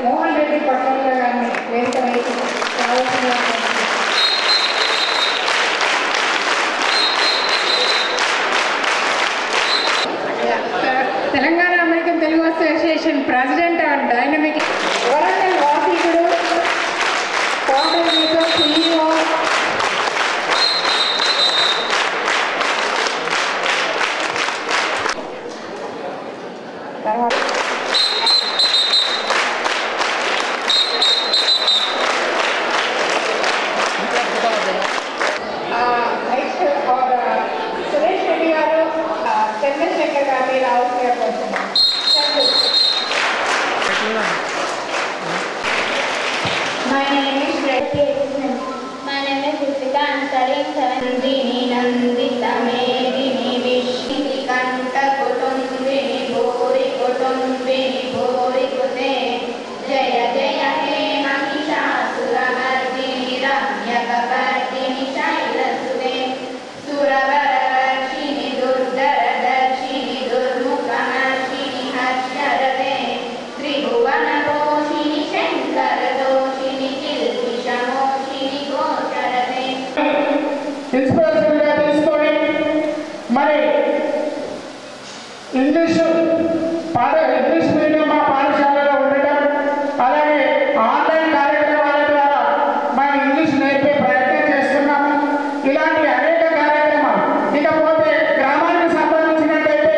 మోహన్ రెడ్డి పట్టణ గారిని వేదిక వేసి రావాల్సిందిగా కోరుతున్నాను. Telangana American Telugu association president and dynamic Warangal వాసీకుడు కోఆర్డినేటర్ సిఇఓ తర్వాత నెక్స్ట్ సురేష్ రెడ్డి గారు చంద్రశేఖర్ గారిని రావాల్సిందిగా కోరుతున్నాను Chandru. My name is Reddy. My name is Ritika. I'm studying seventh. Nandini Nandita Medini Vishni Kanta Kutumbini Bhori Kutumbini Bhori Kute Jaya Jaya He Mahishasura Mardini Ramya Kapardini Shaila Sude Suravara Darshini Durdara Darshini Durmukhamarshini Harsharade Tribhuvana Roshini Shankara Doshini Kilpishamosini Gosharade ఇన్స్పిరేషన్గా తీసుకొని మరి English పాఠ English medium మా పాఠశాలలో ఉండటం అలాగే online కార్యక్రమాల ద్వారా మనం ఇంగ్లీష్ నేర్పే ప్రయత్నం చేస్తున్నాం ఇలాంటి అనేక కార్యక్రమాలు ఇకపోతే గ్రామానికి సంబంధించినట్టయితే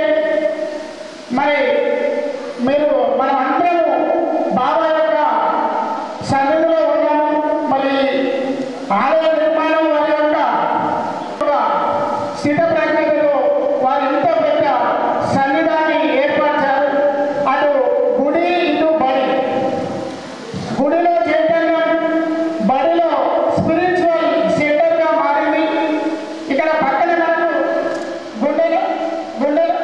మరి మీరు మనం అందరము బాబా యొక్క సన్నిధిలో ఉన్నాము మరి ఆలయ నిర్మాణం వారి యొక్క ఒక స్థిత ప్రజ్ఞతలో వారు ఇంత పెద్ద సన్నిధాన్ని ఏర్పరిచారు అటు గుడి ఇటు బడి గుడిలో చైతన్యం బడిలో స్పిరిచువల్ సెంటర్గా మారింది ఇక్కడ పక్కన మనకు గుండెలు గుండెలు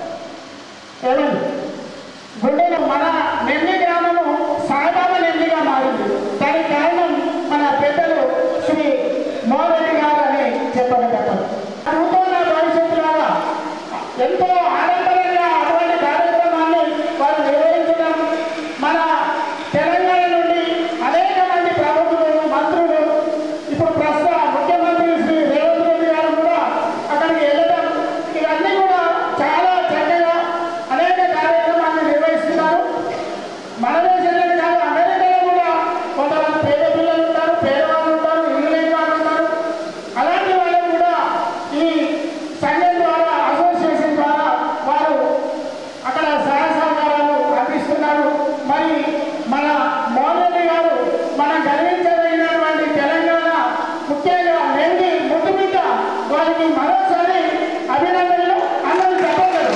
ఏమండి గుండెలు మన నెల్లి గ్రామము సాయిబాబా నెల్లిగా మారింది దానికి కారణం మన పెద్దలు శ్రీ మోహన్ గారు అని చెప్పడం తప్పదు అనుకున్న భవిష్యత్తులో ఎంతో ఆడంబరంగా అటువంటి కార్యక్రమాన్ని వారు నిర్వహించడం మన తెలంగాణ నుండి అనేక మంది ప్రముఖులు మంత్రులు ఇప్పుడు ప్రస్తుత ముఖ్యమంత్రి శ్రీ రేవంత్ రెడ్డి గారు కూడా అక్కడికి వెళ్ళడం ఇవన్నీ కూడా చాలా చక్కగా అనేక కార్యక్రమాలను నిర్వహిస్తున్నారు మన దేశంలోనే కాదు అమెరికాలో కూడా కొంతమంది పేద పిల్లలు ఉంటారు పేదవాళ్ళు ఉంటారు ఇల్లు లేని వాళ్ళు ఉంటారు అలాంటి వాళ్ళు కూడా ఈ సంఘం ద్వారా అసోసియేషన్ ద్వారా వారు అక్కడ సహాయ సహకారాలు అందిస్తున్నారు మరి మన మోహన్ రెడ్డి గారు మనం గర్వించదగినటువంటి తెలంగాణ ముఖ్యంగా నెంగి ముద్దు బిడ్డ వారికి మరోసారి అభినందనలు అందరూ చెప్పగలరు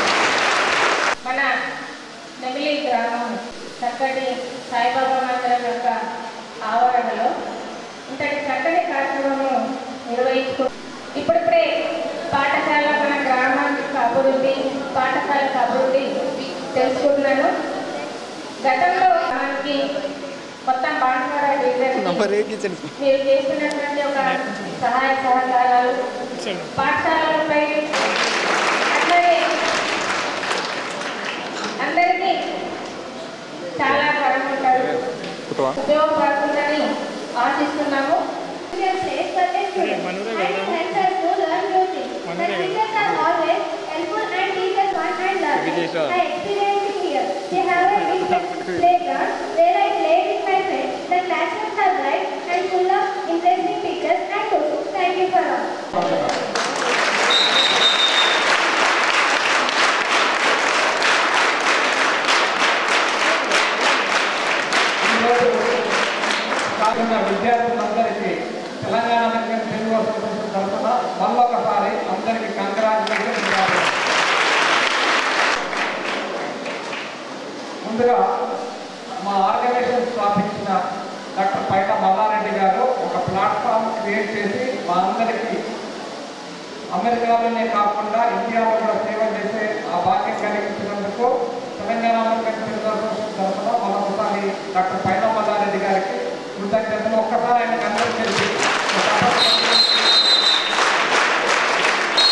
మన నెమిలి గ్రామం చక్కటి సాయిబాబా మందిరం యొక్క ఆవరణలో ఇంతటి చక్కటి కార్యక్రమం నిర్వహించుకు ఇప్పుడిప్పుడే పాఠశాల మన గ్రామానికి అభివృద్ధి పాఠశాలకు అభివృద్ధి తెలుసుకుంటున్నాను గతంలో మనకి మొత్తం బాణసార డివిజన్ మీరు చేస్తున్నటువంటి ఒక సహాయ సహకారాలు పాఠశాలలపై అట్లాగే అందరికీ చాలా కరం ఉంటారు ఉపయోగపడుతుందని ఆశిస్తున్నాము place for the students and it helps us to learn new things. The teachers are always helpful and teach us what and learn. I experienced it here. They have a big playground where I played with my friends. The classrooms are bright and full of interesting pictures and books. Thank you for all. ఈరోజు కాకుండా విద్యార్థులందరికీ Telangana American Telugu association తరఫున మళ్ళొకసారి అందరికీ congratulation ముందుగా మా organisation స్థాపించిన doctor పైట మల్లారెడ్డి గారు ఒక ప్లాట్ఫామ్ క్రియేట్ చేసి మా అందరికీ అమెరికాలోనే కాకుండా ఇండియాలో కూడా సేవ చేసే ఆ భాగ్యం కలిగించినందుకు తెలంగాణ అమెరికన్ తెలుగు అసోసియేషన్ తరఫున మరొకసారి డాక్టర్ పైన మల్లారెడ్డి గారికి కృతజ్ఞతలు ఒక్కసారి ఆయనకు అందరూ తెలిసి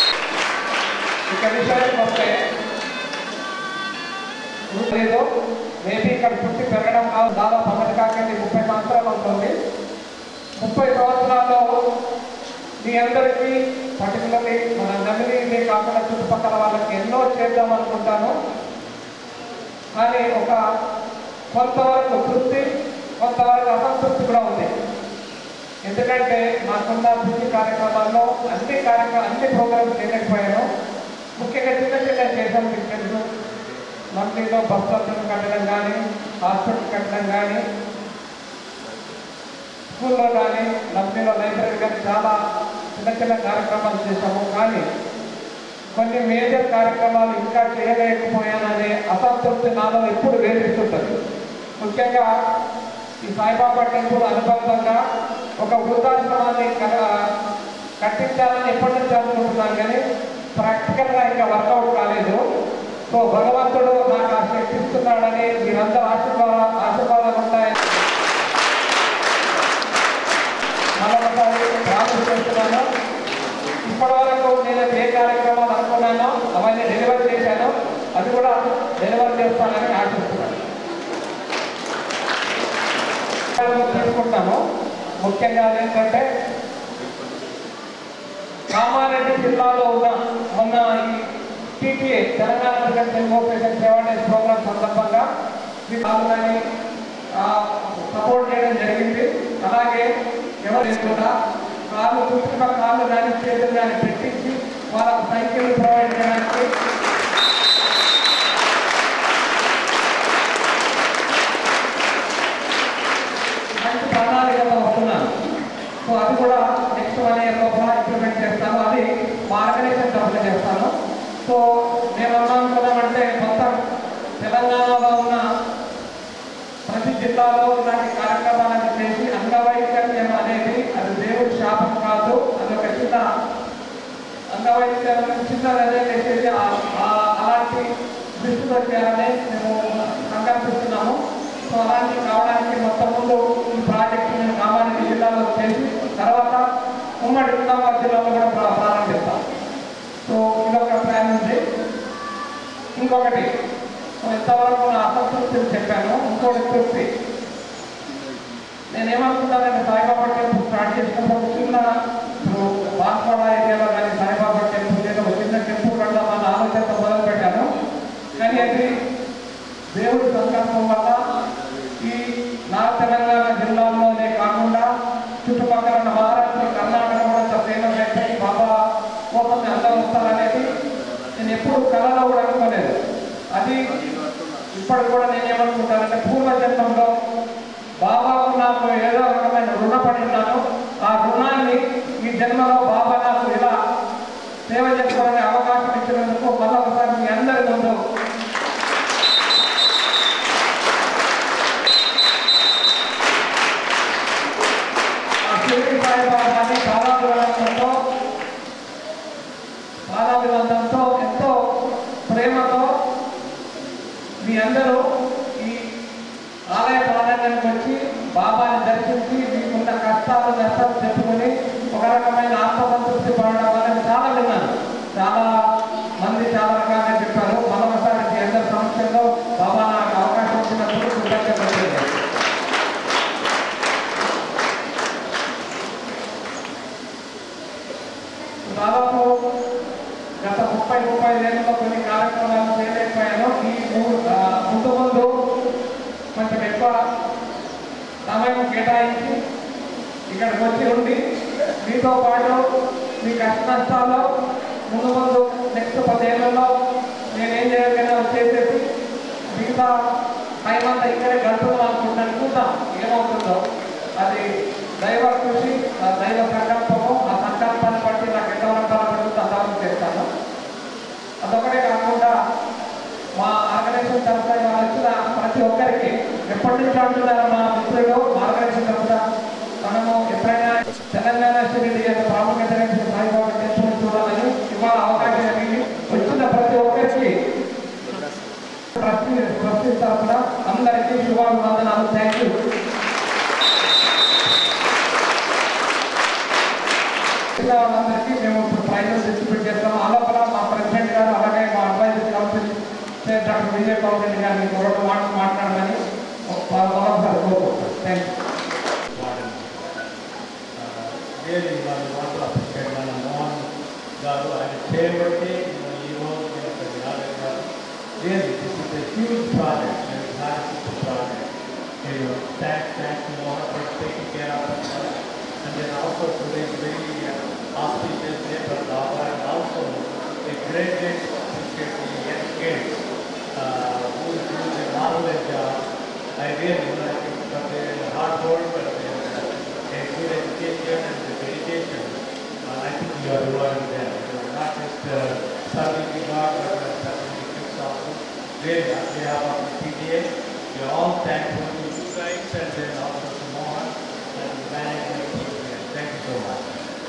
ఇక విషయానికి వస్తే లేదు మేబీ ఇక్కడ పుట్టి పెరగడం కాదు దాదాపు అమెరికాకి ముప్పై సంవత్సరాలు అవుతుంది ముప్పై సంవత్సరాల్లో మీ అందరికీ పర్టికులర్లీ మన నమిలినే కాకుండా చుట్టుపక్కల వాళ్ళకి ఎన్నో చేద్దాం అనుకుంటాను కానీ ఒక కొంతవరకు తృప్తి కొంతవరకు అసంతృప్తి కూడా ఉంది ఎందుకంటే నాకున్న బిజీ కార్యక్రమాల్లో అన్ని కార్యక్రమాలు అన్ని ప్రోగ్రామ్స్ చేయలేకపోయాను ముఖ్యంగా చిన్న చిన్న చేసాను మీకు తెలుసు మంత్లీలో బస్ స్టాండ్ కట్టడం కానీ హాస్పిటల్ కట్టడం కానీ స్కూల్లో కానీ లంపీలో లైబ్రరీ కానీ చాలా చిన్న చిన్న కార్యక్రమాలు చేశాము కానీ కొన్ని మేజర్ కార్యక్రమాలు ఇంకా చేయలేకపోయాననే అసంతృప్తి నాలో ఎప్పుడు వేధిస్తుంటుంది ముఖ్యంగా ఈ సాయిబాబా టెంపుల్ అనుబంధంగా ఒక వృద్ధాశ్రమాన్ని క- కట్టించాలని ఎప్పటి నుంచి అనుకుంటున్నాను కానీ ప్రాక్టికల్గా ఇంకా వర్కౌట్ కాలేదు సో భగవంతుడు నాకు ఆ శక్తి ఇస్తున్నాడని మీరందరూ ఆశీర్వాద ఆశీర్వాదాలు ఉంటాయని మరొకసారి ప్రార్థన చేస్తున్నాను ఇప్పటి వరకు నేను ఏ కార్యక్రమాలు అనుకున్నానో అవన్నీ డెలివర్ చేశాను అది కూడా డెలివర్ చేస్తానని ఆశిస్తున్నాను తీసుకుంటాను ముఖ్యంగా ఏంటంటే కామారెడ్డి జిల్లాలో ఉన్న మొన్న ఈ TTA Telangana present democracy awareness programme సందర్భంగా మీ పాల్గొని సపోర్ట్ చేయడం జరిగింది అలాగే ఎవరు కూడా కాళ్ళు పుట్టిన కాళ్ళు కానీ చేతులు కానీ పెట్టించి వాళ్ళకు సైకిల్ ప్రొవైడ్ చేయడానికి మంచి ప్రణాళికతో వస్తున్నాను సో అది కూడా నెక్స్ట్ వన్ ఇయర్ లోపల ఇంప్లిమెంట్ చేస్తాను అది మా ఆర్గనైజేషన్ తరఫున చేస్తాను సో మేము ఏమనుకున్నామంటే మొత్తం తెలంగాణలో ఉన్న ప్రతి జిల్లాలో ఇలాంటి కార్యక్రమాలను చేసి అంగవైకల్యం అనేది అది దేవుడి శాపం కాదు అది ఒక చిన్న అంగవైకల్యం చిన్నదనే చేసేసి ఆ- ఆ- అలాంటి దృష్టితో చేయాలని మేము సంకల్పిస్తున్నాము సో అలాంటి కావడానికి మొత్తం ముందు ఈ ప్రాజెక్ట్ నేను కామారెడ్డి జిల్లాలో చేసి తర్వాత ఉమ్మడి నిజామాబాద్ జిల్లాలో కూడా ప్రా- ప్రారంభిస్తాం సో ఇదొక ప్లాన్ ఉంది ఇంకొకటి సో ఇంతవరకు నా అసంతృప్తిని చెప్పాను ఇంకోటి తృప్తి నేనేమనుకుంటానంటే సాయిబాబా టెంపుల్ స్టార్ట్ చేసినప్పుడు చిన్న ఇప్పుడు బాన్స్వాడ ఏరియాలో కానీ సాయిబాబా టెంపుల్ లేదా ఒక చిన్న టెంపుల్ కడదామన్న ఆలోచనతో మొదలు పెట్టాను కానీ అది దేవుడి సంకల్పం వల్ల ఈ నా తెలంగాణ జిల్లాల్లోనే కాకుండా చుట్టుపక్కల ఉన్న మహారాష్ట్ర కర్ణాటక కూడా అంత ఫేమస్ అయిపోయి బాబా కోసం అందరూ వస్తారనేది నేను ఎప్పుడు కళలో కూడా అనుకోలేదు అది ఇప్పుడు కూడా నేను ఏమనుకుంటానంటే పూర్వజన్మంలో బాబాకు నాకు ఏదో రకమైన రుణపడి ఉన్నాను ఆ రుణాన్ని ఈ జన్మలో బాబా నాకు ఇలా సేవ చేసుకోవాలనే అవకాశం ఇచ్చినందుకు మళ్ళీ ఒకసారి మీ అందరి ముందు ఆ షిరిడి సాయిబాబాని పాదాభివందనంతో పాదాభివందనంతో ఎంతో ప్రేమతో మీ అందరూ ఈ ఆలయ ప్రాంగణానికి వచ్చి బాబాని దర్శించి మీకున్న కష్టాలు నష్టాలు చెప్పుకొని ఒక రకమైన ఆత్మసంతృప్తి పడడం వల్ల చాలా విన్నాను చాలా మంది చాలా రకాలుగా చెప్పారు మరొకసారి మీ అందరి సమక్షంలో బాబా నాకు అవకాశం ఇచ్చినందుకు కృతజ్ఞతలు తెలియజేస్తున్నాను. దాదాపు గత ముప్పై ముప్పై ఏళ్ళలో కొన్ని కార్యక్రమాలు చేయలేకపోయాను ఈ మూ- ఆ, ముందు ముందు కొంచెం ఎక్కువ సమయం కేటాయించి ఇక్కడికి వచ్చి ఉండి మీతో పాటు మీ కష్ట నష్టాల్లో ముందు ముందు నెక్స్ట్ పదేళ్లలో నేనేం చేయగలిగినా వచ్చేసేసి మిగతా టైం అంతా ఇక్కడే గడుపుదాం అనుకుంటాను చూద్దాం ఏమవుతుందో అది దైవ కృషి ఆ దైవ సంకల్పము ఆ సంకల్పాన్ని బట్టి నాకు ఎంతవరకు బలపడుతుందో అంతవరకు చేస్తాను అదొకటే కాకుండా మా ఆర్గనైజేషన్ తరఫున ఇవాళ వచ్చిన ప్రతి ఒక్కరికి ఎప్పటి నుంచి అంటున్నారు మా మిత్రులు మా ఆర్గనైజేషన్ తరఫున మనము ఎప్పుడైనా తెలంగాణ షిరిడి యొక్క ప్రాముఖ్యత గురించి సాయిబాబా టెంపుల్ చూడాలని ఇవాళ అవకాశం కలిగి వచ్చిన ప్రతి ఒక్కరికి ట్రస్టీ ట్రస్టీ తరఫున అందరికీ శుభాభివందనాలు థ్యాంక్ యూ మిగతా వాళ్ళందరికీ మేము ఇప్పుడు ప్రైజెస్ డిస్ట్రిబ్యూట్ చేస్తాము ఆ లోపల మా ప్రెసిడెంట్ గారు అలాగే మా advisor council doctor Vijay council గారిని ఒకటి మాట మాట్లాడమని వాళ్ళ మరొకసారి కోరుకుంటాను థ్యాంక్ యూ really వాళ్ళు మాత్రం అప్రిషియేట్ మన మోహన్ గారు ఆయన చేయబట్టి ఈ రోజు మేము ఇక్కడికి రాగలిగాము really this is a huge project and has project నేను thanks thanks Mohan for taking care of and then also today very auspicious day for Baba and also a great day to appreciate the young kids uh, who is doing a marvelous job. I really like it for their hard work, for their uh, a good education and the dedication. Uh, I think you are rewarding them. You are not just uh, serving the God, but you are serving the kids also. Really, on behalf of the PTA, we are all thankful to you guys and then also to Mohan and the management team here. Thank you so much.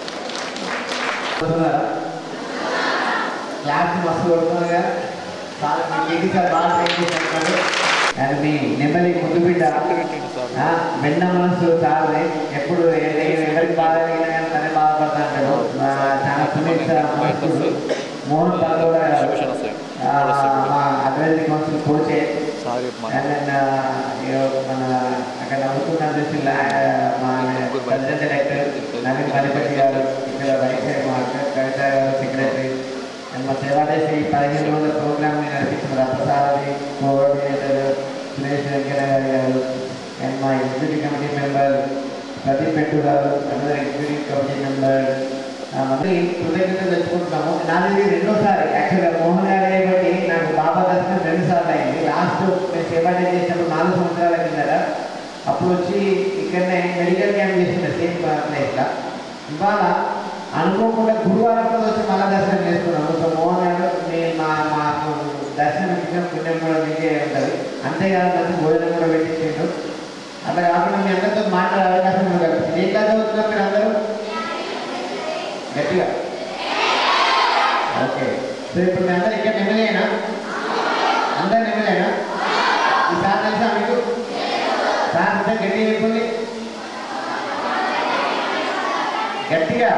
Class మస్తు కొడుతున్నాగా sir మీ PT sir బాగా train చేశారు and మీ నెమ్మది ముందు బిడ్డ ఆ, వెన్న మనసు సార్ది ఎప్పుడు ఏ- ఏ- ఎవరికి బాధ కలిగినా కానీ తనే బాధపడతా అంటాడు ఆ, చాలా సునీత మనసుడు మోహన్ పల్లోడ మా అడ్వైజరీ కౌన్సిల్ కోచే అండ్ దెన్ మన అక్కడ నవ్వుతున్న దృష్టిలో మా ప్రెసిడెంట్ డైరెక్టర్ నవీన్ మలిపతి గారు ఇక్కడ రైట్ సైడ్ మా అక్క కవిత గారు సెక్రటరీ అండ్ మా సేవాదేశి పదిహేను రోజుల ప్రోగ్రామ్ని నడిపించిన రథసారథి కోఆర్డినేటర్ సురేష్ వెంకయ్య గారు గారు అండ్ మా ఎగ్జిక్యూటివ్ కమిటీ మెంబర్ ప్రదీప్ పెట్టు గారు అందరు ఎగ్జిక్యూటివ్ కమిటీ మెంబర్ మరి కృతజ్ఞతలు తెచ్చుకుంటున్నాము నాది రెండోసారి యాక్చువల్గా మోహన్ గారు బట్టి నాకు బాబా దర్శనం రెండు సార్లు అయింది లాస్ట్ నేను సేవా డే చేసినప్పుడు నాలుగు సంవత్సరాల కిందట అప్పుడు వచ్చి ఇక్కడనే మెడికల్ క్యాంప్ చేసిన సేమ్ ప్లేస్లో ఇవాళ అనుకోకుండా గురువారం రోజు వచ్చి మళ్ళా దర్శనం చేసుకున్నాము సో మోహన్ గారు మీ మా మాకు దర్శనం ఇచ్చిన పుణ్యం కూడా మీకే ఉంటుంది అంతేకాదు మంచి భోజనం కూడా పెట్టించిండు అట్లా కాకుండా మీ అందరితో మాట్లాడే అవకాశం కూడా కల్పించింది ఏ క్లాస్ చదువుతున్నారు మీరు అందరూ గట్టిగా ఓకే సో ఇప్పుడు మీ అందరు ఇక్కడ నెమ్మలేనా అందరు నెమ్మలేనా ఈ సార్ తెలుసా మీకు సార్ అంటే గట్టిగా చెప్పండి గట్టిగా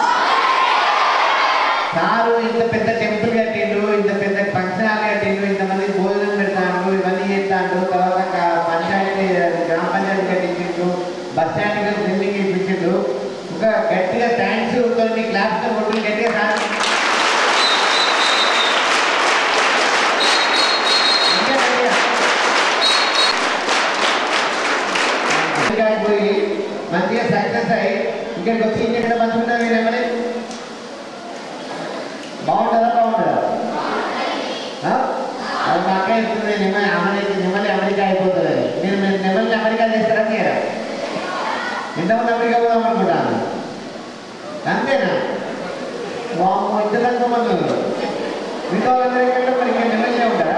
సారు ఇంత పెద్ద టెంపుల్ కట్టిండ్రు ఇంత పెద్ద ఫంక్షన్ హాల్ కట్టిండ్రు ఇంతమంది భోజనం పెడతాండ్రు ఇవన్నీ చేస్తాండ్రు తర్వాత క- పంచాయతీ గ్రామ పంచాయతీ కట్టించిండ్రు బస్ స్టాండ్ బిల్డింగ్ ఇప్పించిండ్రు ఒక గట్టిగా థ్యాంక్స్ కొన్ని క్లాప్స్ కొట్టు గట్టిగా సార్ ఇంకా గట్టిగా. మంచిగా అయిపోయి మంచిగా సక్సెస్ అయ్యి ఇక్కడికి వచ్చి ఇంకెక్కడ మంచిగా ఉంటుంది మీరు ఏమని బాగుంటుందా బాగుంటుందా ఆ? అది మా అక్క ఇస్తుంది నెమ్మది అమెరికా నెమ్మది అమెరికా అయిపోతుంది అది. మీరు మీరు నెమ్మది అమెరికా చేస్తారా మీరా ఎంతమంది అమెరికా పోదాం అనుకుంటాను అంతేనా వామ్మో ఇంత తక్కువ మంది ఉన్నారు. మిగతా వాళ్ళందరూ ఎక్కడ మరి ఇంకా నెమ్మదిగా ఉంటారా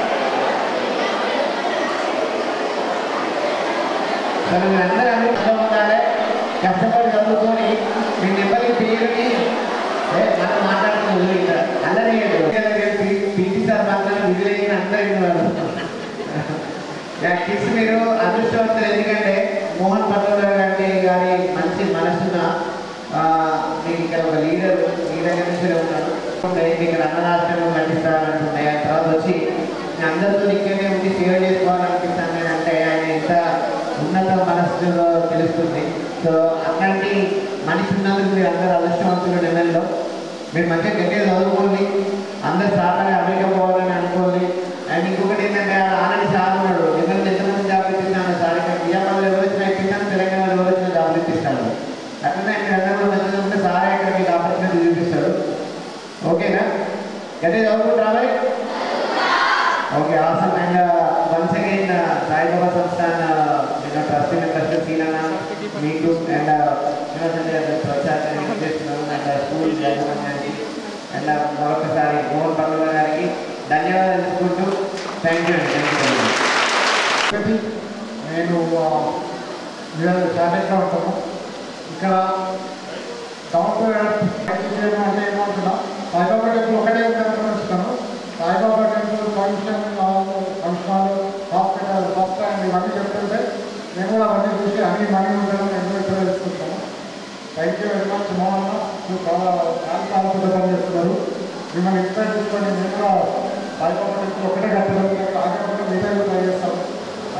సరే మీరు అందరూ అమెరికా ఉండాలి కష్టపడి చదువుకొని మీ నెమ్మది పేరుని ఏ, మనం మాట్లాడుతున్నది ఇక్కడ అల్లరి పీటీ సార్ మాత్రం విధులైన అందరూ విన్నారు కిడ్స్ మీరు అదృష్టవంతులు ఎందుకంటే మోహన్ పట్ల గారి గారి మంచి మనసున్న ఆ, మీకు ఇక్కడ ఒక లీడర్ మీ దగ్గర నుంచి ఉన్నాడు ఉంటాయి. మీకు ఇక్కడ అన్నరాష్ట్రం నటిస్తారంటున్నాయి ఆ తర్వాత వచ్చి మీ అందరితో ఇక్కడనే ఉండి సేవ చేసుకోవాలనిపిస్తాను నేను అంటే ఆయన ఎంత ఉన్నత మనస్సులో తెలుస్తుంది సో అట్లాంటి మనిషి ఉన్నందుకు మీరు అందరూ అదృష్టవంతులు లెవెల్లో మీరు మంచిగా గట్టిగా చదువుకోండి అందరు సాధారణ అమెరికా పోవాలని అనుకోండి అండ్ ఇంకొకటి ఏంటంటే ఆల్రెడీ సార్ ఉన్నాడు ఎందుకంటే ఎంతమంది జాబ్ ఇప్పిస్తాను సార్ ఇక్కడ విజయవాడలో ఎవరు వచ్చినా ఇప్పిస్తాను తెలంగాణలో ఎవరు వచ్చినా జాబ్ ఇప్పిస్తాను అట్లనే మీరు అందరూ కూడా మంచిగా ఉంటే సార్ ఇక్కడ మీకు ఆపర్చునిటీ చూపిస్తాడు ఓకేనా గట్టిగా చదువుకుంటారా మరి okay awesome and once again Saibaba Sansthan నేను ట్రస్ట్ ట్రస్ట్ సీనన్న మీకు అండ్ ప్రోత్సాహం చేస్తున్నాను అండ్ స్కూల్ యాజమాన్యానికి అండ్ మరొకసారి మోహన్ పర్వ గారికి ధన్యవాదాలు తెలుసుకుంటూ థ్యాంక్ యూ అండి థ్యాంక్ యూ ఒకటి నేను మీరు శాలెంట్లో ఉంటాము ఇక్కడ డౌన్ టు ఎర్త్ చేయడం అంటే ఏమవుతున్నా సాయిబాబా టెంపుల్ ఒకటే ఉందని అనుకుంటున్నాను Saibaba temple function function hospital bus stand ఇవన్నీ చెప్తుంటే నేను కూడా అవన్నీ చూసి అన్ని మనీ ఉంటుందని నేను కూడా ఇక్కడ తెలుసుకుంటాను thank you very much Mohan మీరు చాలా చాలా చాలా పెద్ద పని చేస్తున్నారు మిమ్మల్ని ఇన్స్పైర్ చేసుకొని మేము కూడా సాయిబాబా టెంపుల్ ఒకటే కట్టడం కాకపోతే మీరే ట్రై చేస్తాము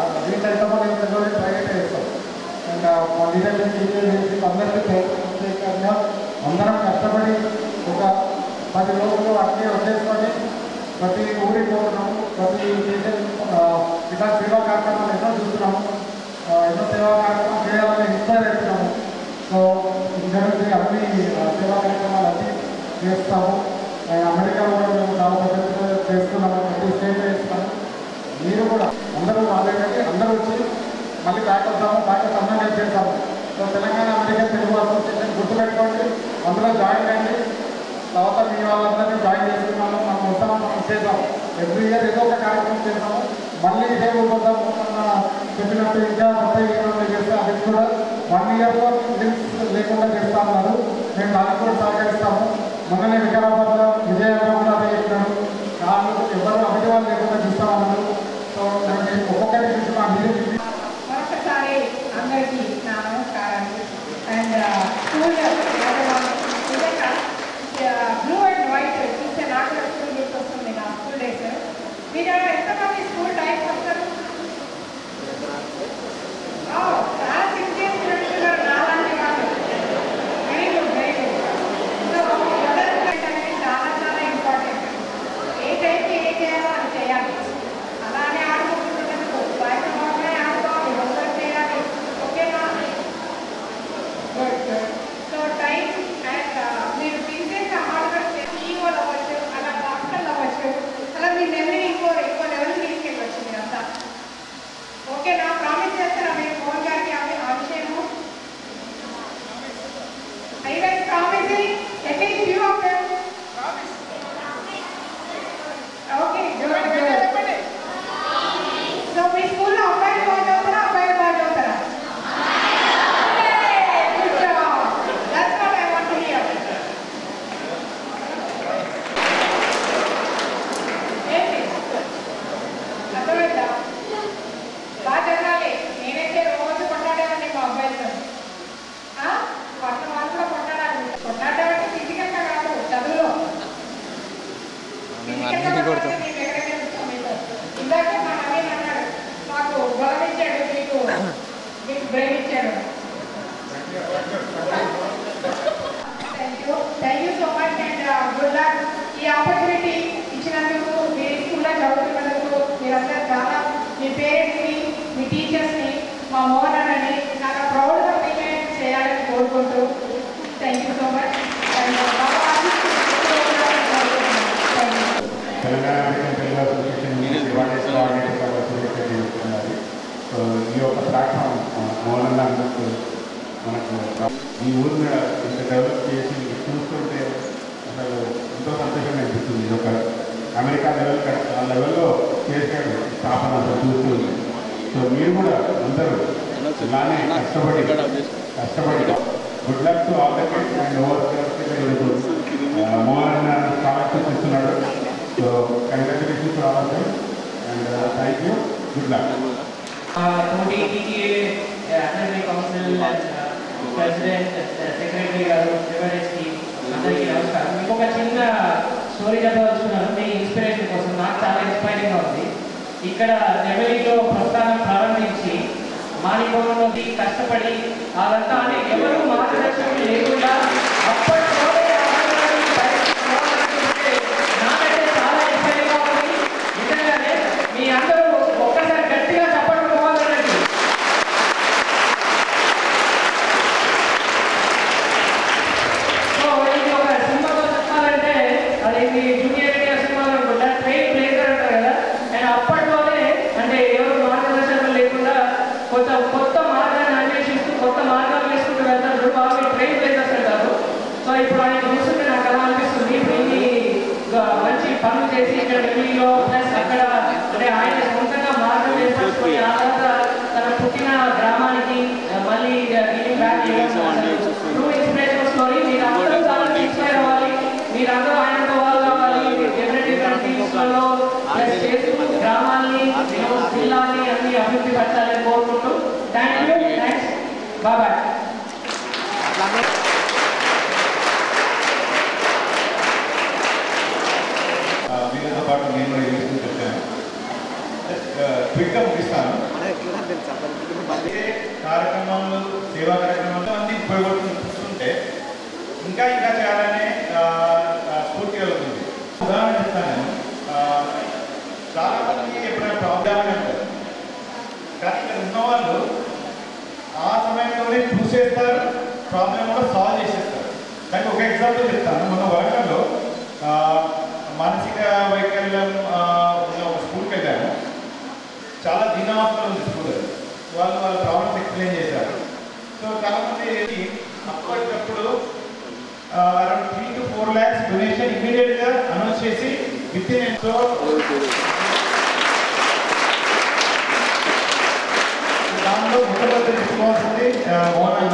దీంట్లో ఎంతమంది ఎంతో ట్రై అయితే చేస్తాం అండ్ మా లీడర్షిప్ చేసి అందరికీ ప్రత్యేకంగా అందరం కష్టపడి ఒక పది రోజులు అన్నీ వచ్చేసుకొని ప్రతి ఊరికి పోతున్నాము ప్రతి చేసే ఇలా సేవా కార్యక్రమాలు ఎన్నో చూస్తున్నాము ఆ, ఎన్నో సేవా కార్యక్రమాలు చేయాలని ఇన్స్పైర్ అవుతున్నాము సో ఇక్కడ నుంచి అన్ని ఆ, సేవా కార్యక్రమాలు అన్నీ చేస్తాము అండ్ అమెరికాలో కూడా మేము చాలా పద్ధతిగా చేస్తున్నాము ప్రతి స్టేట్ చేస్తున్నాము మీరు కూడా అందరూ రాలేదండి అందరూ వచ్చి మళ్ళీ బ్యాక్ వస్తాము బ్యాక్ సన్మానం చేస్తాము so Telangana American Telugu association గుర్తుపెట్టుకోండి అందులో జాయిన్ అయ్యండి తర్వాత మీ వాళ్ళందరినీ జాయిన్ చేసుకున్నాము మనం వస్తాము మనం చేద్దాం ఎవ్రీ ఇయర్ ఏదో ఒక కార్యక్రమం చేస్తాము మళ్ళీ ఇదే ఊరుకుందాము మొన్న చెప్పినట్టు ఇంకా కొత్త ఏమైనా చేస్తే అది కూడా వన్ ఇయర్లో లింక్స్ లేకుండా చేస్తా ఉన్నారు మేము దానికి కూడా సహకరిస్తాము మొన్ననే వికారాబాద్లో విజయనగరం కూడా అదే చెప్పినాడు వాళ్ళు ఎవరు అభిజవాళ్ళు లేకుండా చూస్తామన్నారు సో మేము ఒక్కొక్కటి చూసి మా మీరు మరొకసారి అందరికీ నా నమస్కారాలు అండ్ స్కూల్ నిజంగా బ్లూ అండ్ వైట్ చూస్తే నాకు కూడా స్కూల్ గుర్తొస్తుంది నా స్కూల్ డేస్ మీరు ఎంతమంది స్కూల్ టైం వస్తారు చాలా సిన్సియర్ స్టూడెంట్స్ ఉన్నారు నాలాంటి వాళ్ళు very good very good so మొదటి అనేది చాలా చాలా ఇంపార్టెంట్ ఏ టైంకి ఏ చేయాలో అది చేయాలి అలానే ఆడుకుంటున్నందుకు బయట మాత్రమే ఆడుకోవాలి ఒకరు చేయాలి ఓకేనా good good so time and మీరు బిజినెస్ హార్డ్ వర్క్ చేసి ఈఓలు అవ్వచ్చు అలా డాక్టర్లు అవ్వచ్చు అలా మీ మెమరీ ఇంకో ఇంకో లెవెల్ తీసుకెళ్ళవచ్చు మీరంతా ఓకేనా ప్రామిస్ చేస్తారా మీరు ఫోన్ గారికి ఆ ఆ విషయము Are you guys promising? At least few of them. Okay, good, good. So మీ స్కూల్లో అబ్బాయిలు బాగా చదువుతారా అబ్బాయిలు బాగా చదువుతారా Hey, good job. That's what I want to hear. ఏంటి అర్థమైందా బాగా చదవాలి నేనైతే రోజు కొట్టాడేవాడిని మా అబ్బాయిలతో ఆ? పక్కన వాళ్ళు కూడా కొట్టాడాలి కొట్టాడడం అంటే ఫిజికల్గా కాదు చదువులో ఫిజికల్గా కొట్టాలంటే మేము ఎక్కడైనా చూస్తాం మీతో. ఇందాకే మా నవీన్ అన్నాడు మాకు బలం ఇచ్చాడు మీకు మీకు బ్రెయిన్ ఇచ్చాడు thank you thank you so much and good luck ఈ ఆపర్చునిటీ ఇచ్చినందుకు మీరు స్కూల్లో చదువుతున్నందుకు మీరందరూ చాలా మీ పేరెంట్స్ని మీ టీచర్స్ని మా మోహన్ అన్నని చాలా ప్రౌడ్గా ఫీల్ చేయాలని కోరుకుంటూ thank you so much and బాగా thank you Telangana American Telugu association divided coordinator association చేస్తున్నది సో ఈ యొక్క ప్లాట్ఫామ్ మౌనంగా అన్నట్టు మనకు ఈ ఊరిని ఇంత డెవలప్ చేసి చూస్తుంటే అసలు ఎంతో సంతోషం అనిపిస్తుంది ఇది ఒక అమెరికా లెవెల్ ఆ లెవెల్లో చేసాడు స్థాపన అసలు చూస్తుంది సో మీరు కూడా అందరూ ఇలానే కష్టపడి కష్టపడి good luck to all the kids and over Mohan scholarship ఇస్తున్నాడు so congratulations to all of them and thank you good luck తోటి TTA academic council president secretary గారు రివరెస్కి అందరికీ నమస్కారం మీకు ఒక చిన్న స్టోరీ చెప్పదలుచుకున్నాను మీ ఇన్స్పిరేషన్ కోసం నాకు చాలా ఇన్స్పైరింగ్గా ఉంది ఇక్కడ నెవలిలో ప్రస్థానం ప్రారంభించి మాణికోణంలో కష్టపడి అదంతా అంటే ఎవరు మార్గదర్శనం లేకుండా అప్పట్లోనే ఆడవాళ్ళని బయటకు పోవాలనుకుంటే నాకైతే చాలా ఇన్స్పైరింగ్గా ఉంది నిజంగానే మీ అందరూ ఒక్కసారి గట్టిగా చప్పట్లు పోవాలండి సో ఇది ఒక సినిమాలో చెప్పాలంటే అది మీ జూనియర్ ఎన్టీఆర్ సినిమాలో అనుకుంటా ట్రైన్ బ్రేకర్ అంటారు కదా అండ్ అప్పట్లోనే అంటే ఎవరు మార్గదర్శనం లేకుండా కొత్త కొత్త మార్గాన్ని అన్వేషిస్తూ కొత్త మార్గాలు వేసుకుంటూ వెళ్తారు వాళ్ళు ట్రైన్ బ్రేకర్స్ అంటారు సో ఇప్పుడు ఆయన చూస్తుంటే నాకు అలా అనిపిస్తుంది ఇప్పుడు ఇన్ని గా- మంచి పనులు చేసి ఇక్కడ ఢిల్లీలో ప్లస్ అక్కడ అంటే ఆయన సొంతంగా మార్గం ఏర్పరచుకొని ఆ తర్వాత తన పుట్టిన గ్రామానికి ఆ, మళ్ళీ ఇది బ్యాక్ ట్రూ ఇన్స్పిరేషన్ స్టోరీ మీరు అందరూ చాలా ఇన్స్పైర్ అవ్వాలి మీరందరూ ఆయనతో వాళ్ళు కావాలి డిఫరెంట్ డిఫరెంట్ ఫీల్డ్స్లలో ప్లస్ చేస్తూ గ్రామాల్ని జిల్లాని అన్ని అభివృద్ధి పరచాలని కోరుకుంటూ థ్యాంక్ యూ థ్యాంక్స్ బాబాయ్ వీళ్ళతో పాటు నేను కూడా యూస్ వచ్చాను క్విక్గా ముగిస్తాను కార్యక్రమాలు సేవా కార్యక్రమాలు మంది ఉపయోగపడుతుంటే ఇంకా ఇంకా చేయాలనే ఆ, ఆ, స్ఫూర్తి కలుగుతుంది ఉదాహరణ చెప్తాను నేను ఆ, చాలా మందికి ఎప్పుడైనా ప్రాబ్లం అంటారు కానీ ఇక్కడ ఉన్న వాళ్ళు ఆ సమయంలోనే చూసేస్తారు ప్రాబ్లం కూడా సాల్వ్ చేసేస్తారు దానికి ఒక ఎగ్జాంపుల్ చెప్తాను మన వరంగల్లో ఆ, మానసిక వైకల్యం ఆ, ఉన్న ఒక స్కూల్కి వెళ్ళాను చాలా దీనావస్థలో ఉంది స్కూల్ అది. వాళ్ళు వాళ్ళ ప్రాబ్లమ్స్ ఎక్స్ప్లెయిన్ చేశారు సో చాలా మంది ఏంటి అప్పటికప్పుడు around three to four lakhs donation immediate గా అనౌన్స్ చేసి విత్ ఇన్ సో దానిలో మొట్టమొదటి చెప్పుకోవాల్సింది ఆ, మోహన్ అన్న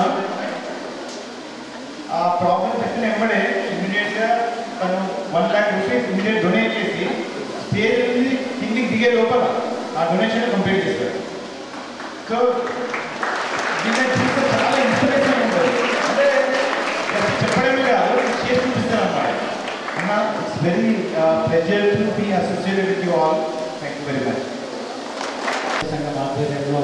ఆ ప్రాబ్లం చెప్పిన వెంబడే ఇమీడియట్ గా తను one lakh rupees immediate donate చేసి స్టేజ్ నుంచి కిందికి దిగే లోపల ఆ డొనేషన్ కంప్లీట్ చేశారు సో దీన్ని చూస్తే చాలా ఇన్స్పిరేషన్ ఉంటుంది అంటే చెప్పడమే కాదు చేసి చూపిస్తాను అన్నమాట అన్న it's very pleasure to be associated with you all thank you very much సంఘం ఆధ్వర్యంలో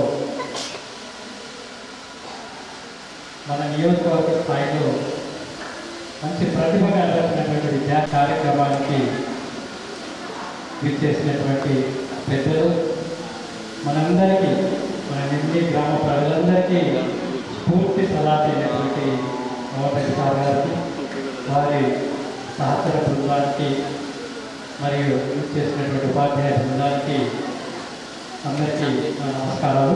మన నియోజకవర్గ స్థాయిలో మంచి ప్రతిభ కనబరిచినటువంటి విద్యా కార్యక్రమానికి విచ్చేసినటువంటి పెద్దలు మనందరికీ మన నిండి గ్రామ ప్రజలందరికీ స్ఫూర్తి సలాహైనటువంటి మోహన్ సార్ గారికి వారి సహచర బృందానికి మరియు చేసినటువంటి ఉపాధ్యాయ బృందానికి అందరికీ నా నమస్కారాలు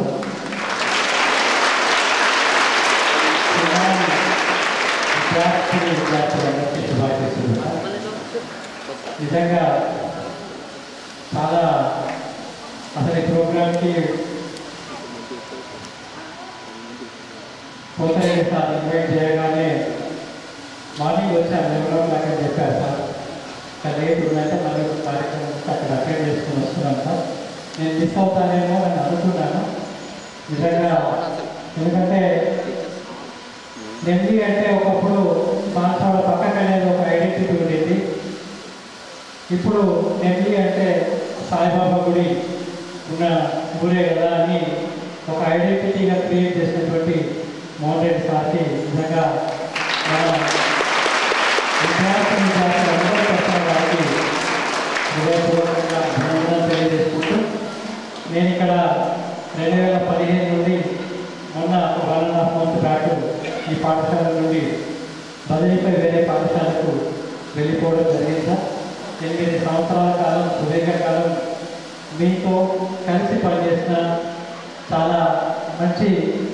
విద్యార్థి విద్యార్థులందరికీ శుభాశీస్సులు నిజంగా చాలా అసలు ఈ ప్రోగ్రామ్కి పోతే సార్ ఇన్వైట్ చేయగానే మార్నింగ్ వచ్చాను ఎవరో నాకు చెప్పారు సార్ ఇక్కడ లేట్ ఉందంటే మళ్ళీ ఒక కార్యక్రమం ఉంటే అక్కడ అటెండ్ చేసుకుని వస్తున్నాను సార్ నేను మిస్ అవుతానేమో అని అనుకున్నాను నిజంగా ఎందుకంటే నెల్లి అంటే ఒకప్పుడు బాన్సాల పక్కకు అనేది ఒక ఐడెంటిటీ ఉండేది ఇప్పుడు నెల్లి అంటే సాయిబాబా గుడి ఉన్న ఊరే కదా అని ఒక ఐడెంటిటీగా క్రియేట్ చేసినటువంటి మోహన్ రెడ్డి సార్కి నిజంగా మన విద్యార్థి విద్యార్థులు అందరూ పక్షాన వారికి హృదయపూర్వకంగా అభినందనలు తెలియజేసుకుంటూ నేను ఇక్కడ రెండు వేల పదిహేను నుండి మొన్న ఒక one and half month back ఈ పాఠశాల నుండి బదిలీపై వేరే పాఠశాలకు వెళ్ళిపోవడం జరిగింది సార్ ఎనిమిది సంవత్సరాల కాలం సుదీర్ఘకాలం మీతో కలిసి పనిచేసిన చాలా మంచి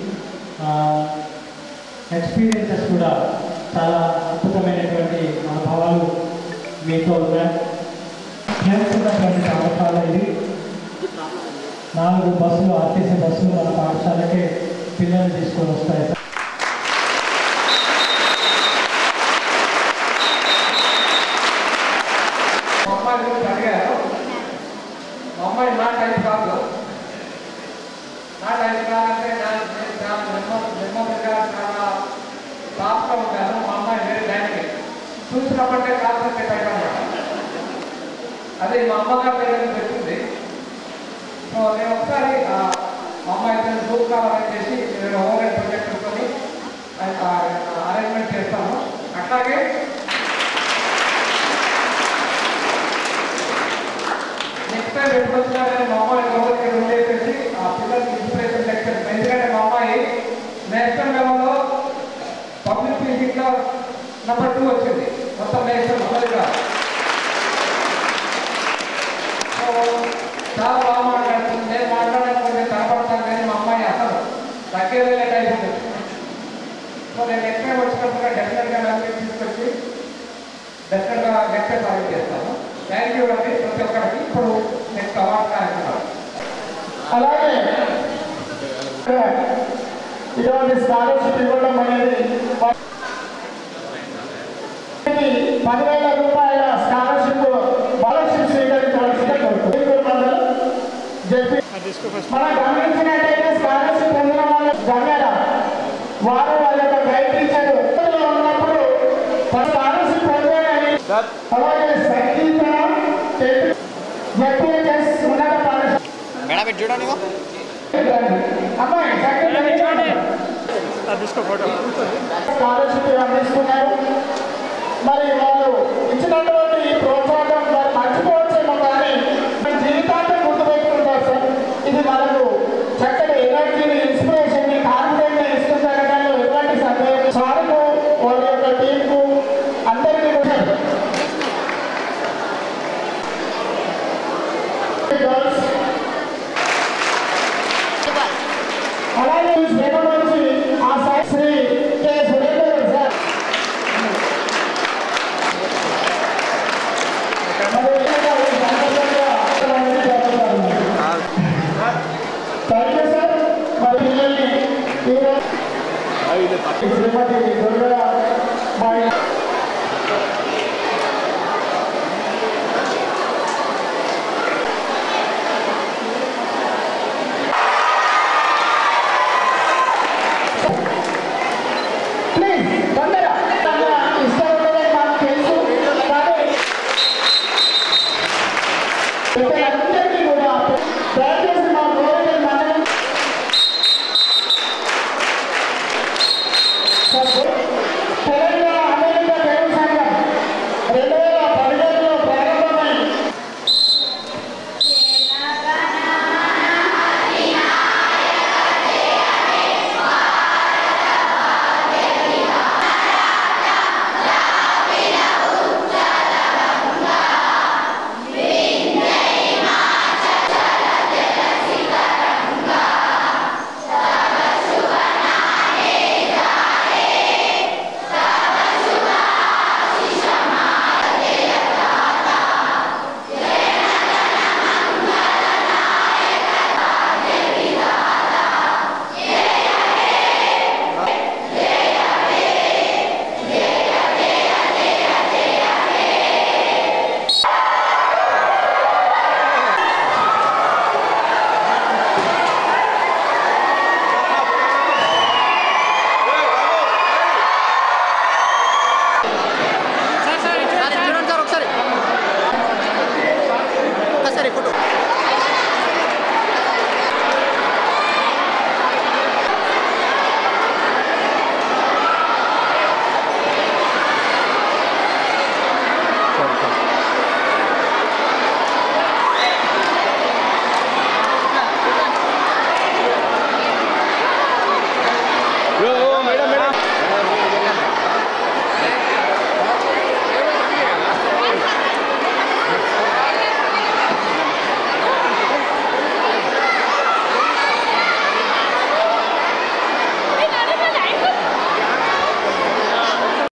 ఎక్స్పీరియన్సెస్ కూడా చాలా అద్భుతమైనటువంటి అనుభవాలు మీతో ఉన్నాయి నేర్చుకున్నటువంటి పాఠశాల ఇది నాలుగు బస్సులు ఆర్టీసీ బస్సులు మన పాఠశాలకే పిల్లలు తీసుకొని వస్తాయి సార్ మా అమ్మాయి గురించి అడిగారు మా అమ్మాయి నా టైప్ కాదు నా టైప్ కాదంటే నా నేను చాలా నెమ్మ నెమ్మదిగా చాలా సాఫ్ట్గా ఉంటాను మా అమ్మాయి వేరే దానికి చూసినప్పుడే కాల్సే టైప్ అనమాట అదే మా అమ్మగారి దగ్గర పెట్టింది సో నేను ఒకసారి ఆ, మా అమ్మాయి ఇద్దరు గ్రూప్ కాల్ అరేంజ్ చేసి నేను ఓవర్ హెడ్ ప్రొజెక్టర్తోని అరేంజ్మెంట్ చేస్తాను అట్లాగే నెక్స్ట్ టైం ఎప్పుడు వచ్చినా కానీ మా అమ్మాయి లోపలికి ఇక్కడ ఉండేసి ఆ పిల్లలకి ఇన్స్పిరేషన్ లెక్చర్ ఎందుకంటే మా అమ్మాయి నేషనల్ లెవెల్లో పబ్లిక్ మ్యూజిక్లో నెంబర్ టూ వచ్చింది మొత్తం నేషనల్ మొదటిగా సో చాలా బాగా మాట్లాడుతుంది నేను మాట్లాడకపోతే కనపడతాను కానీ మా అమ్మాయి అసలు తగ్గేదే టైప్ ఉంటుంది సో నేను నెక్స్ట్ టైం వచ్చినప్పుడు డెఫినెట్గా నాకు తీసుకొచ్చి డెఫినెట్గా లెక్చర్ అరేంజ్ చేస్తాను థ్యాంక్ యూ అండి ప్రతి ఒక్కరికి ఇప్పుడు నెక్స్ట్ అవార్డు కార్యక్రమం అలాగే ఇటువంటి స్కాలర్షిప్ ఇవ్వడం అనేది ఇది పదివేల రూపాయల స్కాలర్షిప్ స్కాలర్షిప్ స్వీకరించవలసిన కోరుతుంది చెప్పి మనం గమనించినట్టయితే స్కాలర్షిప్ పొందిన వాళ్ళ గంగారా వారు వాళ్ళ యొక్క గైడ్ టీచర్ ఉన్నప్పుడు స్కాలర్షిప్ పొందాలని అలాగే సంగీత జెడ్పీహెచ్ఎస్ ఉన్నత పాఠశాల మేడం ఇటు చూడండి ఇగో. అమ్మాయి స్కాలర్షిప్ అందిస్తున్నారు మరి వాళ్ళు ఇచ్చినటువంటి ఈ ప్రోత్సాహం మరి మర్చిపోవచ్చేమో కానీ మన జీవితాంతం గుర్తుపెట్టుకుంటారు సార్ ఇది మనకు చక్కటి ఎనర్జీని ఇన్స్పిరేషన్ని కాన్ఫిడెంట్ ఇస్తుందనడంలో ఎటువంటి సందేహం సార్కు వారి యొక్క టీంకు అందరికీ కూడా గర్ల్స్ అలాగే ఈ సేవ నుంచి ఆ సై- శ్రీ కె సురేంద్ర గారు సార్ మరి ఇంకా ఈ సందర్భంగా అందరికీ జరుగుతారు. థాంక్ యూ సార్ మరి పిల్లల్ని ఈరోజు శ్రీమతి దుర్గా మా ప్లీజ్ తొందరగా తొందరగా ఇష్టం ఉండదని మాకు తెలుసు కానీ